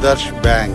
Adarsh bank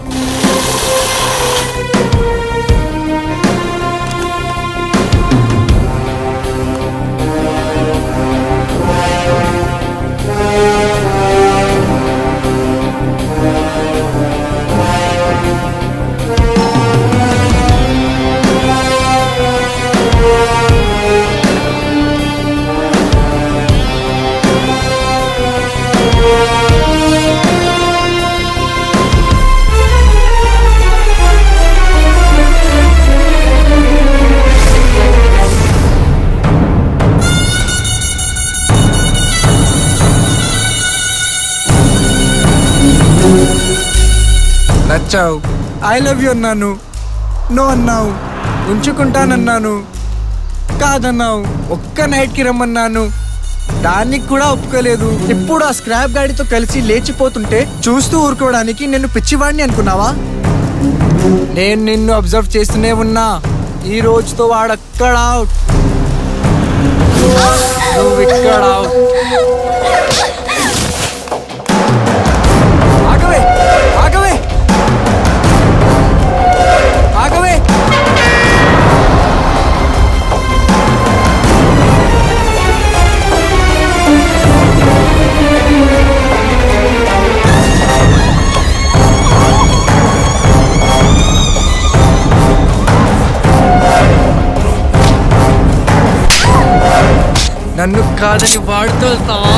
నచ్చావు I love you అన్నాను no అన్నావు ఉంచుకుంటానన్నాను కాదన్నావు ఒక్క నైట్కి రమ్మన్నాను దానికి కూడా ఒప్పుకోలేదు ఇప్పుడు ఆ స్క్రాప్ గాడితో కలిసి లేచిపోతుంటే చూస్తూ ఊరుకోవడానికి నేను పిచ్చివాడిని అనుకున్నావా నేను నిన్ను అబ్జర్వ్ చేస్తూనే ఉన్నా ఈ రోజుతో వాడక్కడ అవుట్ నువ్వు ఇక్కడ out. ఆగవే ఆగవే ఆగవే నన్ను కాదని వాడుతూ వెళ్తావా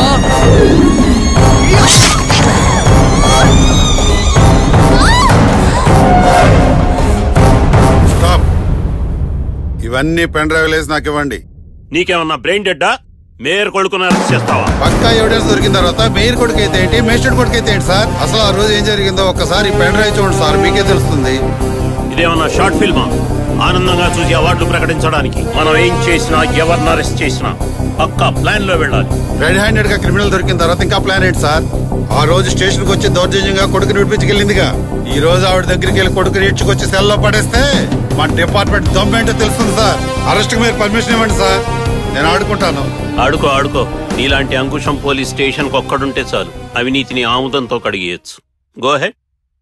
స్టాప్ ఇవన్నీ పెన్ డ్రైవ్ వేసి నాకు ఇవ్వండి నీకేమన్నా బ్రెయిన్ డెడ్డా మేయర్ కొడుకుని అరెస్ట్ చేస్తావా పక్కా ఎవిడెన్స్ దొరికిన తర్వాత మీరు కొడుకు అయితే ఏంటి మేస్టర్ కొడుకు అయితే ఏంటి సార్ అసలు ఆ రోజు ఏం జరిగిందో ఒక్కసారి పెన్ డ్రైవ్ చూడండి సార్ మీకే తెలుస్తుంది ఇదేమన్నా షార్ట్ ఫిల్మా ఆనందంగా చూసి అవార్డులు ప్రకటించడానికి మనం ఏం చేసినా ఎవరిని అరెస్ట్ చేసినా పక్కా ప్లాన్ లో వెళ్ళాలి రెడ్ హ్యాండెడ్ గా క్రిమినల్ దొరికిన తర్వాత ఇంకా ప్లాన్ ఏంటి సార్ ఆ రోజు స్టేషన్ కి వచ్చి దౌర్జన్యంగా కొడుకు విడిపించుకెళ్ళిందిగా ఈ రోజు ఆవిడ దగ్గరికి వెళ్ళి కొడుకు ఈడ్చుకొచ్చి సెల్లో పడేస్తే మా డిపార్ట్మెంట్ దొమ్మేంటో తెలుస్తుంది సార్ అరెస్ట్ మీరు పర్మిషన్ ఇవ్వండి సార్ నేను ఆడుకుంటాను ఆడుకో ఆడుకో నీలాంటి అంకుశం పోలీస్ స్టేషన్ ఒక్కడుంటే చాలు అవినీతిని ఆముదంతో కడిగేయచ్చు గో హెడ్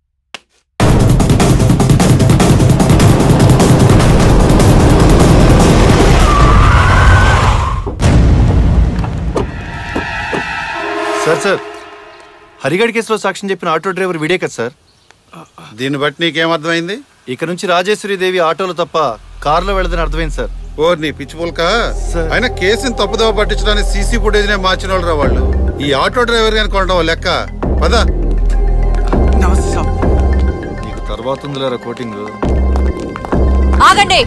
సార్ సార్ హరిగడ్ కేసులో సాక్ష్యం చెప్పిన ఆటో డ్రైవర్ వీడే కదా సార్ దీన్ని బట్టి నీకేమర్థమైంది ఇక నుంచి రాజేశ్వరి దేవి ఆటోలో తప్ప కారులో వెళ్ళదని అర్థమైంది సార్ ఓ నీ పిచ్చి పుల్క సార్. అయినా కేసుని తప్పుదోవ పట్టించడానికి సీసీ ఫుటేజ్ నే మార్చిన వాళ్ళు రా వాళ్ళు ఈ ఆటో డ్రైవర్ గాని కొనడం లెక్క పద నమస్తే సార్ నీకు తర్వాత ఉందిలేరా కోటింగ్ ఆగండి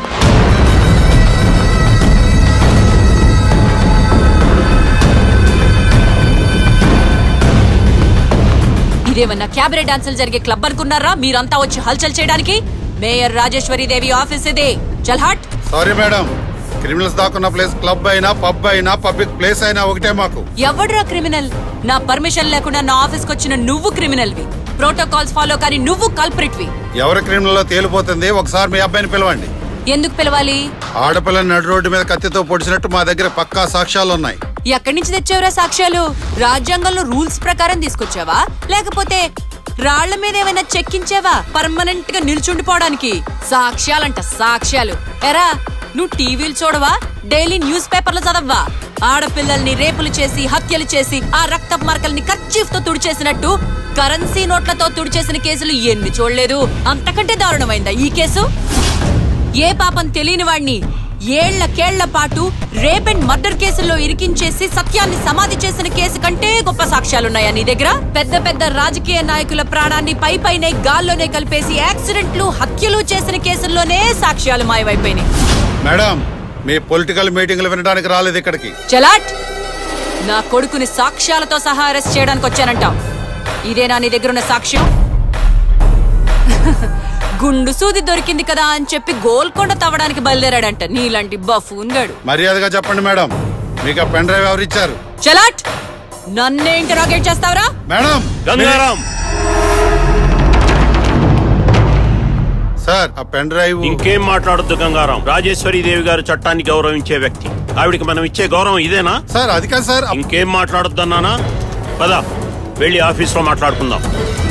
ఇదేమన్నా క్యాబరే డాన్సులు జరిగే క్లబ్ అనుకున్నారా మీరంతా వచ్చి హల్చల్ చేయడానికి మేయర్ రాజేశ్వరి దేవి ఆఫీస్ ఇది చల్హాట్ సారీ మేడం క్రిమినల్స్ దాకున్న ప్లేస్ క్లబ్ అయినా పబ్ అయినా పబ్లిక్ ప్లేస్ అయినా ఒకటే మాకు ఎవడ్రా క్రిమినల్ నా పర్మిషన్ లేకుండా నా ఆఫీస్కి వచ్చిన నువ్వు క్రిమినల్వి ప్రోటోకాల్స్ ఫాలో కానీ నువ్వు కల్ప్రిట్వి ఎవరి క్రిమినల్ తేలిపోతుంది ఒకసారి మీ అబ్బాయిని పిలవండి ఎందుకు పిలవాలి ఆడపిల్లని నడు రోడ్డు మీద కత్తితో పొడిచినట్టు మా దగ్గర పక్కా సాక్ష్యాలు ఉన్నాయి ఎక్కడి నుంచి తెచ్చావురా సాక్ష్యాలు రాజ్యాంగంలో రూల్స్ ప్రకారం తీసుకొచ్చావా లేకపోతే రాళ్ల మీద ఏమైనా చెక్కించావా పర్మనెంట్ గా నిల్చుండిపోవడానికి సాక్ష్యాలంట సాక్ష్యాలు ఎరా నువ్వు టీవీలు చూడవా డైలీ న్యూస్ పేపర్లు చదవ్వా ఆడపిల్లల్ని రేపులు చేసి హత్యలు చేసి ఆ రక్త మార్కల్ని కర్చీఫ్ తో తుడిచేసినట్టు కరెన్సీ నోట్లతో తుడిచేసిన కేసులు ఎన్ని చూడలేదు అంతకంటే దారుణమైందా ఈ కేసు ఏ పాపం తెలియని వాణ్ణి ఏళ్లకేళ్ల పాటు రేప్ అండ్ మర్డర్ కేసుల్లో ఇరికించేసి సత్యాన్ని సమాధి చేసిన కేసు కంటే గొప్ప సాక్ష్యాలున్నాయా నీ దగ్గర పెద్ద పెద్ద రాజకీయ నాయకుల ప్రాణాన్ని పై పైనే గాల్లోనే కలిపేసి యాక్సిడెంట్లు హత్యలు చేసిన కేసుల్లోనే సాక్ష్యాలు మాయమైపోయినాయి మేడం మీ పొలిటికల్ మీటింగ్లు వినడానికి రాలేదు ఇక్కడికి చలాట్ నా కొడుకుని సాక్ష్యాలతో సహా అరెస్ట్ చేయడానికి వచ్చానంటావు ఇదేనా నీ దగ్గరున్న సాక్ష్యం గుండు సూది దొరికింది కదా అని చెప్పి గోల్కొండ తవ్వడానికి బయలుదేరాడంట నీలాంటి బఫూన్ గాడు మర్యాదగా చెప్పండి మేడం మీకు ఆ పెన్ డ్రైవ్ ఎవరు ఇచ్చారు చలాట్ నన్నే ఇంటరాగేట్ చేస్తావరా మేడం గంగారాం సార్ ఆ పెన్ డ్రైవ్ ఇంకేం మాట్లాడొద్దు గంగారాం రాజేశ్వరి దేవి గారు చట్టాన్ని గౌరవించే వ్యక్తి ఆవిడికి మనం ఇచ్చే గౌరవం ఇదేనా సార్ అది కాదు సార్ ఆ ఇంకేం మాట్లాడొద్దన్నానా పద వెళ్ళి ఆఫీస్లో మాట్లాడుకుందాం